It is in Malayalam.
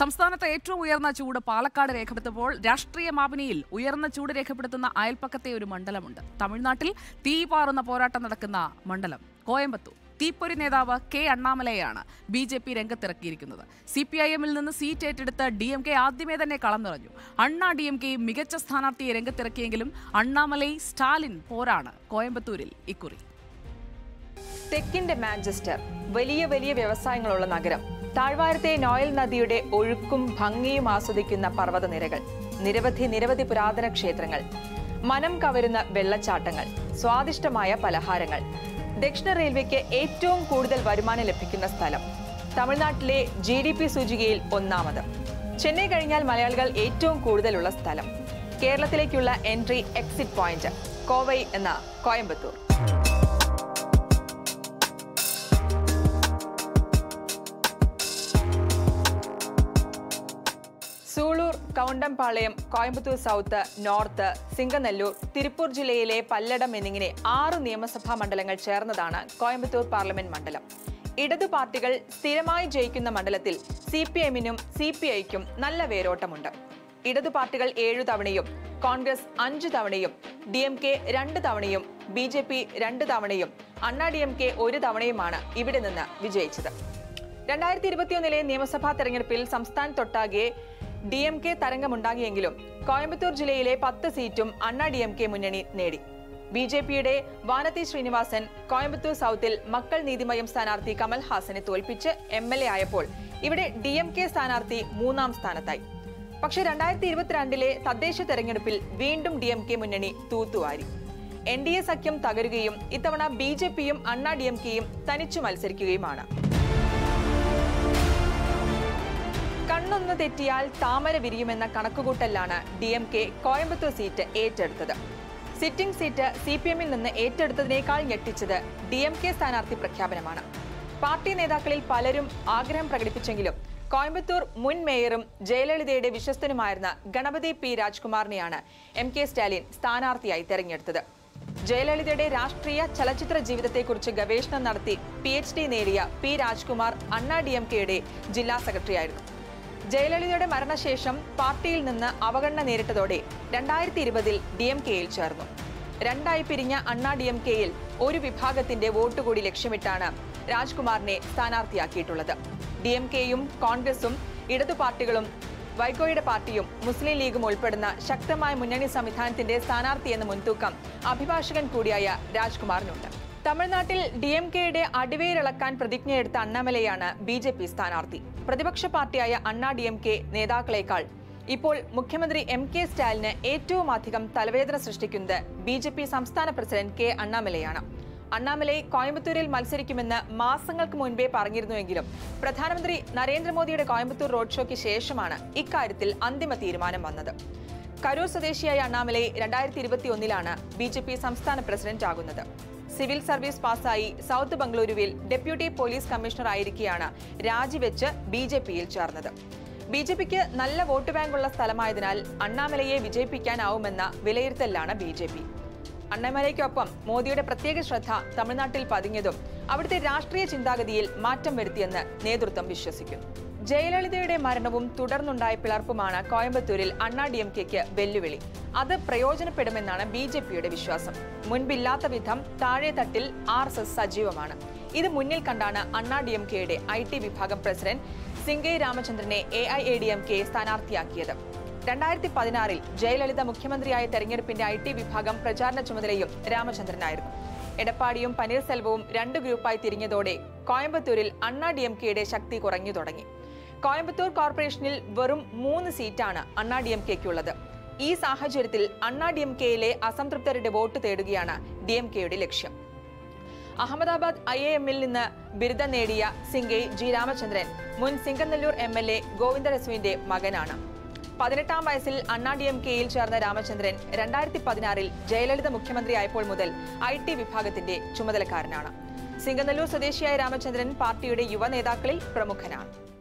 സംസ്ഥാനത്തെ ഏറ്റവും ഉയർന്ന ചൂട് പാലക്കാട് രേഖപ്പെടുത്തുമ്പോൾ രാഷ്ട്രീയ മാപിനിയിൽ ഉയർന്ന ചൂട് രേഖപ്പെടുത്തുന്ന അയൽപ്പക്കത്തെ ഒരു മണ്ഡലമുണ്ട് തമിഴ്നാട്ടിൽ തീ പാറുന്ന പോരാട്ടം നടക്കുന്ന മണ്ഡലം കോയമ്പത്തൂർ തീപ്പൊരി നേതാവ് കെ അണ്ണാമലയാണ് ബി ജെ പി രംഗത്തിറക്കിയിരിക്കുന്നത് സി പി ഐ എമ്മിൽ നിന്ന് സീറ്റ് ഏറ്റെടുത്ത് ഡി എം കെ ആദ്യമേ തന്നെ കളം നിറഞ്ഞു അണ്ണാ ഡി എം കെയും മികച്ച സ്ഥാനാർത്ഥിയെ രംഗത്തിറക്കിയെങ്കിലും അണ്ണാമലൈ സ്റ്റാലിൻ പോരാണ് കോയമ്പത്തൂരിൽ ഇക്കുറി തെക്കിന്റെ മാഞ്ചസ്റ്റർ വലിയ വലിയ വ്യവസായങ്ങളുള്ള നഗരം താഴ്വാരത്തെ നോയൽ നദിയുടെ ഒഴുക്കും ഭംഗിയും ആസ്വദിക്കുന്ന പർവ്വതനിരകൾ നിരവധി നിരവധി പുരാതന ക്ഷേത്രങ്ങൾ മനം കവരുന്ന വെള്ളച്ചാട്ടങ്ങൾ സ്വാദിഷ്ടമായ പലഹാരങ്ങൾ ദക്ഷിണ റെയിൽവേക്ക് ഏറ്റവും കൂടുതൽ വരുമാനം ലഭിക്കുന്ന സ്ഥലം തമിഴ്നാട്ടിലെ ജി ഡി പി സൂചികയിൽ ഒന്നാമത് ചെന്നൈ കഴിഞ്ഞാൽ മലയാളികൾ ഏറ്റവും കൂടുതലുള്ള സ്ഥലം കേരളത്തിലേക്കുള്ള എൻട്രി എക്സിറ്റ് പോയിന്റ് കോവൈ എന്ന കോയമ്പത്തൂർ സൂളൂർ കൗണ്ടംപാളയം കോയമ്പത്തൂർ സൗത്ത് നോർത്ത് സിംഗനെല്ലൂർ തിരുപ്പൂർ ജില്ലയിലെ പല്ലടം എന്നിങ്ങനെ ആറ് നിയമസഭാ മണ്ഡലങ്ങൾ ചേർന്നതാണ് കോയമ്പത്തൂർ പാർലമെന്റ് മണ്ഡലം ഇടതു പാർട്ടികൾ സ്ഥിരമായി ജയിക്കുന്ന മണ്ഡലത്തിൽ സി പി എമ്മിനും സി പി ഐക്കും നല്ല വേരോട്ടമുണ്ട് ഇടതു പാർട്ടികൾ ഏഴു തവണയും കോൺഗ്രസ് അഞ്ചു തവണയും ഡി എം കെ രണ്ട് തവണയും ബി ജെ പി രണ്ട് തവണയും അണ്ണാ ഡി എം കെ ഒരു തവണയുമാണ് ഇവിടെ നിന്ന് വിജയിച്ചത് രണ്ടായിരത്തി ഇരുപത്തിയൊന്നിലെ നിയമസഭാ തെരഞ്ഞെടുപ്പിൽ സംസ്ഥാനത്തൊട്ടാകെ ഡി എം കെ തരംഗമുണ്ടാകിയെങ്കിലും കോയമ്പത്തൂർ ജില്ലയിലെ പത്ത് സീറ്റും അണ്ണാ ഡി എം കെ മുന്നണി നേടി ബി ജെ പിയുടെ വാനത്തി ശ്രീനിവാസൻ കോയമ്പത്തൂർ സൗത്തിൽ മക്കൾ നീതിമയം സ്ഥാനാർത്ഥി കമൽഹാസനെ തോൽപ്പിച്ച് എം എൽ എ ആയപ്പോൾ ഇവിടെ ഡി എം കെ സ്ഥാനാർത്ഥി മൂന്നാം സ്ഥാനത്തായി പക്ഷേ രണ്ടായിരത്തി ഇരുപത്തിരണ്ടിലെ തദ്ദേശ തെരഞ്ഞെടുപ്പിൽ വീണ്ടും ഡി എം കെ മുന്നണി തൂത്തുവാരി എൻ ഡി എ സഖ്യം തകരുകയും ഇത്തവണ ബി ജെ പിയും അണ്ണാ ഡി എം കെയും തനിച്ചു മത്സരിക്കുകയുമാണ് കണ്ണൊന്ന് തെറ്റിയാൽ താമര വിരിയുമെന്ന കണക്കുകൂട്ടലിലാണ് D M K Coimbatore seat ഏറ്റെടുത്തത് സിറ്റിംഗ് സീറ്റ് സി പി എമ്മിൽ നിന്ന് ഏറ്റെടുത്തതിനേക്കാൾ ഞെട്ടിച്ചത് ഡി എം കെ സ്ഥാനാർത്ഥി പ്രഖ്യാപനമാണ് പാർട്ടി നേതാക്കളിൽ പലരും ആഗ്രഹം പ്രകടിപ്പിച്ചെങ്കിലും കോയമ്പത്തൂർ മുൻ മേയറും ജയലളിതയുടെ വിശ്വസ്തനുമായിരുന്ന ഗണപതി പി രാജ്കുമാറിനെയാണ് എം കെ സ്റ്റാലിൻ സ്ഥാനാർത്ഥിയായി തെരഞ്ഞെടുത്തത് ജയലളിതയുടെ രാഷ്ട്രീയ ചലച്ചിത്ര ജീവിതത്തെക്കുറിച്ച് ഗവേഷണം നടത്തി പി എച്ച് ഡി നേടിയ P Rajkumar Anna D M കെയുടെ ജില്ലാ സെക്രട്ടറിയായിരുന്നു ജയലളിതയുടെ മരണശേഷം പാർട്ടിയിൽ നിന്ന് അവഗണന നേരിട്ടതോടെ രണ്ടായിരത്തി ഇരുപതിൽ ഡി എം കെയിൽ ചേർന്നു രണ്ടായി പിരിഞ്ഞ അണ്ണാ ഡി എം കെയിൽ ഒരു വിഭാഗത്തിന്റെ വോട്ട് കൂടി ലക്ഷ്യമിട്ടാണ് രാജ്കുമാറിനെ സ്ഥാനാർത്ഥിയാക്കിയിട്ടുള്ളത് ഡി എം കെയും കോൺഗ്രസും ഇടതു പാർട്ടികളും വൈകോയുടെ പാർട്ടിയും മുസ്ലിം ലീഗും ഉൾപ്പെടുന്ന ശക്തമായ മുന്നണി സംവിധാനത്തിന്റെ സ്ഥാനാർത്ഥി എന്ന മുൻതൂക്കം അഭിഭാഷകൻ കൂടിയായ രാജ്കുമാറിനുണ്ട് തമിഴ്നാട്ടിൽ ഡി എം കെയുടെ അടിവേരിളക്കാൻ പ്രതിജ്ഞയെടുത്ത അണ്ണാമലയാണ് ബി ജെ പി സ്ഥാനാർത്ഥി പ്രതിപക്ഷ പാർട്ടിയായ അണ്ണാ ഡി എം കെ നേതാക്കളെക്കാൾ ഇപ്പോൾ മുഖ്യമന്ത്രി എം കെ സ്റ്റാലിന് ഏറ്റവും അധികം തലവേദന സൃഷ്ടിക്കുന്നത് ബി ജെ പി സംസ്ഥാന പ്രസിഡന്റ് കെ അണ്ണാമലയാണ് അണ്ണാമലൈ കോയമ്പത്തൂരിൽ മത്സരിക്കുമെന്ന് മാസങ്ങൾക്ക് മുൻപേ പറഞ്ഞിരുന്നുവെങ്കിലും പ്രധാനമന്ത്രി നരേന്ദ്രമോദിയുടെ കോയമ്പത്തൂർ റോഡ് ഷോയ്ക്ക് ശേഷമാണ് ഇക്കാര്യത്തിൽ അന്തിമ തീരുമാനം വന്നത് കരൂർ സ്വദേശിയായ അണ്ണാമലൈ രണ്ടായിരത്തി ഇരുപത്തി ഒന്നിലാണ് ബി ജെ പി സംസ്ഥാന പ്രസിഡന്റ് ആകുന്നത് സിവിൽ സർവീസ് പാസ്സായി സൗത്ത് ബംഗളൂരുവിൽ ഡെപ്യൂട്ടി പോലീസ് കമ്മീഷണർ ആയിരിക്കെയാണ് രാജിവെച്ച് ബി ജെ പിയിൽ ചേർന്നത് ബി ജെ പിക്ക് നല്ല വോട്ട് ബാങ്കുള്ള സ്ഥലമായതിനാൽ അണ്ണാമലയെ വിജയിപ്പിക്കാനാവുമെന്ന വിലയിരുത്തലിലാണ് ബി ജെ പി അണ്ണാമലയ്ക്കൊപ്പം മോദിയുടെ പ്രത്യേക ശ്രദ്ധ തമിഴ്നാട്ടിൽ പതിഞ്ഞതും അവിടുത്തെ രാഷ്ട്രീയ ചിന്താഗതിയിൽ മാറ്റം വരുത്തിയെന്ന് നേതൃത്വം വിശ്വസിക്കുന്നു ജയലളിതയുടെ മരണവും തുടർന്നുണ്ടായ പിളർപ്പുമാണ് കോയമ്പത്തൂരിൽ അണ്ണാ ഡി എം കെക്ക് വെല്ലുവിളി അത് പ്രയോജനപ്പെടുമെന്നാണ് ബി ജെ പിയുടെ വിശ്വാസം മുൻപില്ലാത്ത വിധം താഴെ തട്ടിൽ ആർ എസ് എസ് സജീവമാണ് ഇത് മുന്നിൽ കണ്ടാണ് അണ്ണാ ഡി എം കെയുടെ ഐ ടി വിഭാഗം പ്രസിഡന്റ് സിംഗൈ രാമചന്ദ്രനെ A I A D M K സ്ഥാനാർത്ഥിയാക്കിയത് രണ്ടായിരത്തി പതിനാറിൽ ജയലളിത മുഖ്യമന്ത്രിയായ തെരഞ്ഞെടുപ്പിന്റെ ഐ ടി വിഭാഗം പ്രചാരണ ചുമതലയും രാമചന്ദ്രനായിരുന്നു എടപ്പാടിയും പനീർസെൽവവും രണ്ട് ഗ്രൂപ്പായി തിരിഞ്ഞതോടെ കോയമ്പത്തൂരിൽ അണ്ണാ ഡി എം കെയുടെ ശക്തി കുറഞ്ഞു തുടങ്ങി കോയമ്പത്തൂർ കോർപ്പറേഷനിൽ വെറും മൂന്ന് സീറ്റാണ് അണ്ണാ ഡി എം കെക്കുള്ളത് ഈ സാഹചര്യത്തിൽ അണ്ണാ ഡി എം കെയിലെ അസംതൃപ്തരുടെ വോട്ട് തേടുകയാണ് ഡി എം കെയുടെ ലക്ഷ്യം അഹമ്മദാബാദ് ഐ എ എമ്മിൽ നിന്ന് ബിരുദം നേടിയ സിംഗൈ ജി രാമചന്ദ്രൻ മുൻ സിംഗനെല്ലൂർ എം എൽ എ ഗോവിന്ദരസുവിന്റെ മകനാണ് പതിനെട്ടാം വയസ്സിൽ അണ്ണാ ഡി എം കെയിൽ ചേർന്ന രാമചന്ദ്രൻ രണ്ടായിരത്തി പതിനാറിൽ ജയലളിത മുഖ്യമന്ത്രിയായപ്പോൾ മുതൽ ഐ ടി വിഭാഗത്തിന്റെ ചുമതലക്കാരനാണ് സിംഗനെല്ലൂർ സ്വദേശിയായ രാമചന്ദ്രൻ പാർട്ടിയുടെ യുവ നേതാക്കളിൽ പ്രമുഖനാണ്